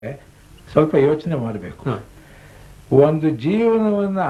ಸ್ವಲ್ಪ ಯೋಚನೆ ಮಾಡಬೇಕು ಹ. ಒಂದು ಜೀವನವನ್ನ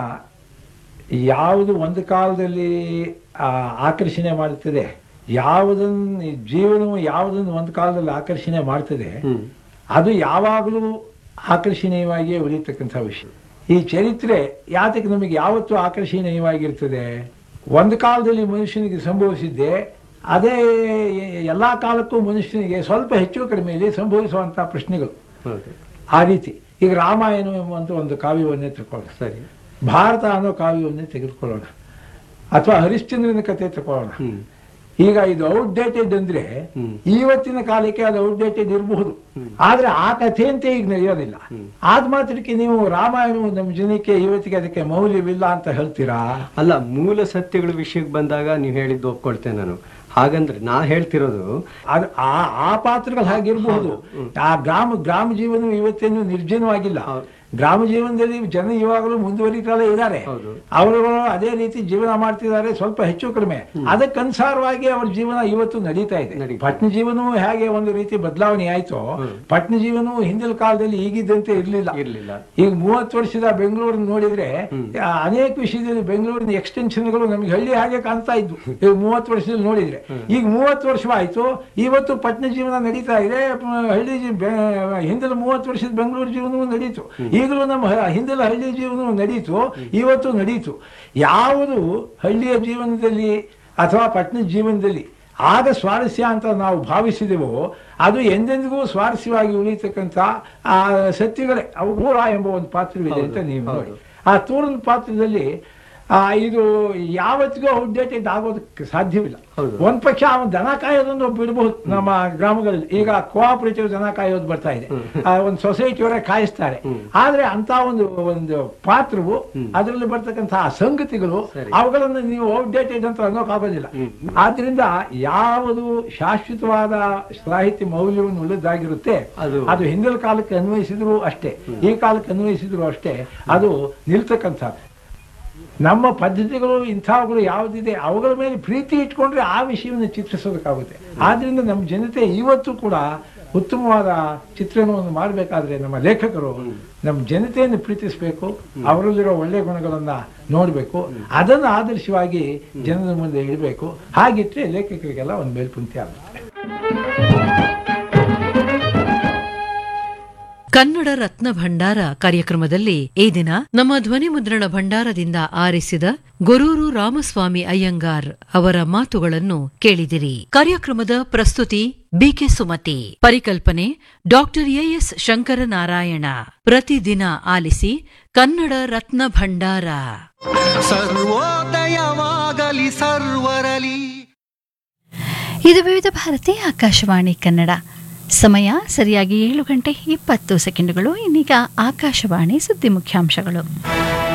ಯಾವುದು ಒಂದು ಕಾಲದಲ್ಲಿ ಆ, ಆಕರ್ಷಣೆ ಮಾಡುತ್ತದೆ ಯಾವುದನ್ನು ಜೀವನವು ಯಾವುದನ್ನು ಒಂದು ಕಾಲದಲ್ಲಿ ಆಕರ್ಷಣೆ ಮಾಡ್ತದೆ ಹ್ಮ್ ಅದು ಯಾವಾಗಲೂ ಆಕರ್ಷಣೀಯವಾಗಿಯೇ ಉಳಿತಕ್ಕಂಥ ವಿಷಯ ಈ ಚರಿತ್ರೆ ಯಾತಕ್ಕೆ ನಮಗೆ ಯಾವತ್ತೂ ಆಕರ್ಷಣೀಯವಾಗಿರ್ತದೆ ಒಂದು ಕಾಲದಲ್ಲಿ ಮನುಷ್ಯನಿಗೆ ಸಂಭವಿಸಿದ್ದೆ ಅದೇ ಎಲ್ಲ ಕಾಲಕ್ಕೂ ಮನುಷ್ಯನಿಗೆ ಸ್ವಲ್ಪ ಹೆಚ್ಚು ಕಡಿಮೆಯಲ್ಲಿ ಸಂಭವಿಸುವಂಥ ಪ್ರಶ್ನೆಗಳು ಹೌದು ಆ ರೀತಿ ಈಗ ರಾಮಾಯಣ ಎಂಬುವಂಥ ಒಂದು ಕಾವ್ಯವನ್ನೇ ತಗೊಳ್ಳೋಣ ಸರಿ ಭಾರತ ಅನ್ನೋ ಕಾವ್ಯವನ್ನೇ ತೆಗೆದುಕೊಳ್ಳೋಣ ಅಥವಾ ಹರಿಶ್ಚಂದ್ರನ ಕಥೆ ತಗೊಳ್ಳೋಣ ಹ್ಮ್ ಈಗ ಇದು ಔಟ್ಡೇಟೆಡ್ ಅಂದ್ರೆ ಹ್ಮ್. ಇವತ್ತಿನ ಕಾಲಕ್ಕೆ ಅದು ಔಟ್ಡೇಟೆಡ್ ಇರಬಹುದು ಆದ್ರೆ ಆ ಕಥೆಯಂತೆ ಈಗ ನಡೆಯೋದಿಲ್ಲ ಹ್ಮ್. ಆದ ಮಾತ್ರಕ್ಕೆ ನೀವು ರಾಮಾಯಣವು ನಮ್ಮ ಜನಕ್ಕೆ ಇವತ್ತಿಗೆ ಅದಕ್ಕೆ ಮೌಲ್ಯವಿಲ್ಲ ಅಂತ ಹೇಳ್ತೀರಾ ಅಲ್ಲ ಮೂಲ ಸತ್ಯಗಳ ವಿಷಯಕ್ಕೆ ಬಂದಾಗ ನೀವು ಹೇಳಿದ್ದು ಒಪ್ಕೊಳ್ತೇನೆ ನಾನು ಹಾಗಂದ್ರೆ ನಾ ಹೇಳ್ತಿರೋದು ಅದು ಆ ಆ ಪಾತ್ರಗಳು ಹಾಗಿರಬಹುದು ಆ ಗ್ರಾಮ ಗ್ರಾಮ ಜೀವನ ಇವತ್ತೇನು ನಿರ್ಜನವಾಗಿಲ್ಲ ಹೌದು. ಗ್ರಾಮ ಜೀವನದಲ್ಲಿ ಜನ ಇವಾಗಲೂ ಮುಂದುವರಿತಾನೆ ಇದ್ದಾರೆ ಹೌದು. ಅವರುಗಳು ಅದೇ ರೀತಿ ಜೀವನ ಮಾಡ್ತಿದ್ದಾರೆ ಸ್ವಲ್ಪ ಹೆಚ್ಚು ಕಡಿಮೆ ಅದಕ್ಕನುಸಾರವಾಗಿ ಅವ್ರ ಜೀವನ ಇವತ್ತು ನಡೀತಾ ಇದೆ ನಡೀತಾ ಇದೆ. ಪಟ್ಟಣ ಜೀವನವು ಹೇಗೆ ಒಂದು ರೀತಿ ಬದಲಾವಣೆ ಆಯ್ತೋ ಪಟ್ಟಣ ಜೀವನವು ಹಿಂದಿನ ಕಾಲದಲ್ಲಿ ಈಗಿದ್ದಂತೆ ಇರಲಿಲ್ಲ ಇರ್ಲಿಲ್ಲ ಈಗ ಮೂವತ್ತು ವರ್ಷದ ಬೆಂಗಳೂರನ್ನ ನೋಡಿದ್ರೆ ಆ, ಅನೇಕ ವಿಷಯದಲ್ಲಿ ಬೆಂಗಳೂರಿನ ಎಕ್ಸ್ಟೆನ್ಷನ್ಗಳು ನಮಗೆ ಹಳ್ಳಿ ಹಾಗೆ ಕಾಣ್ತಾ ಇದ್ವು ಈಗ ಮೂವತ್ತು ವರ್ಷದಲ್ಲಿ ನೋಡಿದ್ರೆ ಈಗ ಮೂವತ್ತು ವರ್ಷವಾಯ್ತು ಇವತ್ತು ಪಟ್ಟಣ ಜೀವನ ನಡೀತಾ ಇದೆ ಪ- ಹಳ್ಳಿ ಜೀ- ಬೆ- ಹಿಂದಿನ ಮೂವತ್ತು ವರ್ಷದ ಬೆಂಗಳೂರು ಜೀವನವೂ ನಡೀತು ಈಗಲೂ ನಮ್ಮ ಹ- ಹಿಂದಿನ ಹಳ್ಳಿ ಜೀವನವೂ ನಡೀತು ಇವತ್ತು ನಡೀತು ಯಾವುದು ಹಳ್ಳಿಯ ಜೀವನದಲ್ಲಿ ಅಥವಾ ಪಟ್ಟಣದ ಜೀವನದಲ್ಲಿ ಆಗ ಸ್ವಾರಸ್ಯ ಅಂತ ನಾವು ಭಾವಿಸಿದೆವೋ ಅದು ಎಂದೆಂದಿಗೂ ಸ್ವಾರಸ್ಯವಾಗಿ ಉಳಿತಕ್ಕಂಥ ಆ ಸತ್ಯಗಳೇ ಅವು ತೂರ ಎಂಬ ಒಂದು ಪಾತ್ರವಿದೆ ಅಂತ ನೀವು ನೋಡಿ ಆ ತೂರದ ಪಾತ್ರದಲ್ಲಿ ಆ, ಇದು ಯಾವತ್ತಿಗೂ ಔಟ್ಡೇಟೆಡ್ ಆಗೋದಕ್ಕೆ ಸಾಧ್ಯವಿಲ್ಲ ಹೌದು. ಒಂದ್ ಪಕ್ಷ ಅವನು ದನ ಕಾಯೋದನ್ನು ಬಿಡಬಹುದು ನಮ್ಮ ಗ್ರಾಮಗಳಲ್ಲಿ ಈಗ ಕೋಆಪರೇಟಿವ್ ದನ ಕಾಯೋದು ಬರ್ತಾ ಇದೆ ಆ, ಒಂದು ಸೊಸೈಟಿಯವರೇ ಕಾಯಿಸ್ತಾರೆ ಆದ್ರೆ ಅಂತ ಒಂದು ಒಂದು ಪಾತ್ರವು ಅದರಲ್ಲಿ ಬರ್ತಕ್ಕಂತಹ ಸಂಗತಿಗಳು ಸರಿ. ಅವುಗಳನ್ನು ನೀವು ಔಟ್ಡೇಟೆಡ್ ಅಂತ ಅನ್ನೋಕ್ಕಾಗೋದಿಲ್ಲ ಆದ್ರಿಂದ ಯಾವುದು ಶಾಶ್ವತವಾದ ಸಾಹಿತ್ಯ ಮೌಲ್ಯವನ್ನು ಉಳಿದಾಗಿರುತ್ತೆ ಅದು- ಅದು ಹಿಂದಿನ ಕಾಲಕ್ಕೆ ಅನ್ವಯಿಸಿದ್ರು ಅಷ್ಟೇ ಈ ಕಾಲಕ್ಕೆ ಅನ್ವಯಿಸಿದ್ರು ಅಷ್ಟೇ ಅದು ನಿಲ್ತಕ್ಕಂಥದ್ದು ನಮ್ಮ ಪದ್ಧತಿಗಳು ಇಂಥವುಗಳು ಯಾವುದಿದೆ ಅವುಗಳ ಮೇಲೆ ಪ್ರೀತಿ ಇಟ್ಕೊಂಡ್ರೆ ಆ ವಿಷಯವನ್ನು ಚಿತ್ರಿಸೋದಕ್ಕಾಗುತ್ತೆ ಆದ್ರಿಂದ ನಮ್ಮ ಜನತೆ ಇವತ್ತು ಕೂಡ ಉತ್ತಮವಾದ ಚಿತ್ರಣವನ್ನು ಮಾಡಬೇಕಾದ್ರೆ ನಮ್ಮ ಲೇಖಕರು ನಮ್ಮ ಜನತೆಯನ್ನು ಪ್ರೀತಿಸಬೇಕು ಅವರಲ್ಲಿರೋ ಒಳ್ಳೆಯ ಗುಣಗಳನ್ನ ನೋಡಬೇಕು ಅದನ್ನು ಆದರ್ಶವಾಗಿ ಜನರ ಮುಂದೆ ಇಡಬೇಕು ಹಾಗಿಟ್ರೆ ಲೇಖಕರಿಗೆಲ್ಲ ಒಂದು ಮೇಲ್ಪಂಕ್ತಿ ಆಗುತ್ತೆ ಕನ್ನಡ ರತ್ನ ಭಂಡಾರ ಕಾರ್ಯಕ್ರಮದಲ್ಲಿ ಈ ದಿನ ನಮ್ಮ ಧ್ವನಿ ಮುದ್ರಣ ಭಂಡಾರದಿಂದ ಆರಿಸಿದ ಗೊರೂರು ರಾಮಸ್ವಾಮಿ ಅಯ್ಯಂಗಾರ್ ಅವರ ಮಾತುಗಳನ್ನು ಕೇಳಿದಿರಿ ಕಾರ್ಯಕ್ರಮದ ಪ್ರಸ್ತುತಿ ಬಿಕೆ ಸುಮತಿ ಪರಿಕಲ್ಪನೆ ಡಾಕ್ಟರ್ ಎಎಸ್ ಶಂಕರನಾರಾಯಣ ಪ್ರತಿದಿನ ಆಲಿಸಿ ಕನ್ನಡ ರತ್ನ ಭಂಡಾರ ಸರ್ವೋದಯವಾಗಲಿ ಸರ್ವರಲಿ ಇದು ವಿವಿಧ ಭಾರತಿ ಆಕಾಶವಾಣಿ ಕನ್ನಡ ಸಮಯ ಸರಿಯಾಗಿ ಏಳು ಗಂಟೆ ಇಪ್ಪತ್ತು ಸೆಕೆಂಡುಗಳು ಇನ್ನೀಗ ಆಕಾಶವಾಣಿ ಸುದ್ದಿ ಮುಖ್ಯಾಂಶಗಳು